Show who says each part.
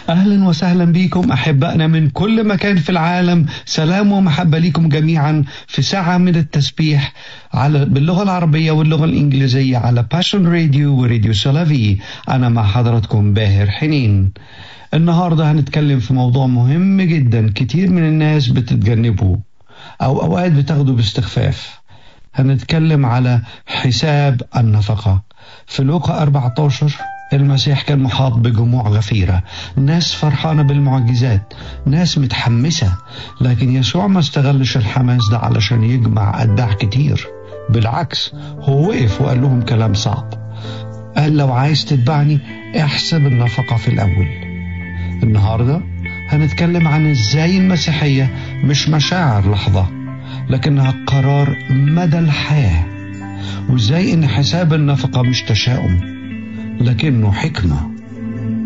Speaker 1: أهلا وسهلا بكم أحبائنا من كل مكان في العالم سلام ومحبة لكم جميعا في ساعة من التسبيح على باللغة العربية واللغة الإنجليزية على باشن راديو وراديو سلافي أنا مع حضراتكم باهر حنين النهاردة هنتكلم في موضوع مهم جدا كتير من الناس بتتجنبه أو أوقات بتاخده باستخفاف هنتكلم على حساب النفقة في لوقا 14 المسيح كان محاط بجموع غفيرة ناس فرحانة بالمعجزات ناس متحمسة لكن يسوع ما استغلش الحماس ده علشان يجمع أتباع كتير بالعكس هو وقف وقال لهم كلام صعب قال لو عايز تتبعني احسب النفقة في الأول النهاردة هنتكلم عن ازاي المسيحية مش مشاعر لحظة لكنها قرار مدى الحياة وازاي ان حساب النفقة مش تشاؤم لكنه حكمة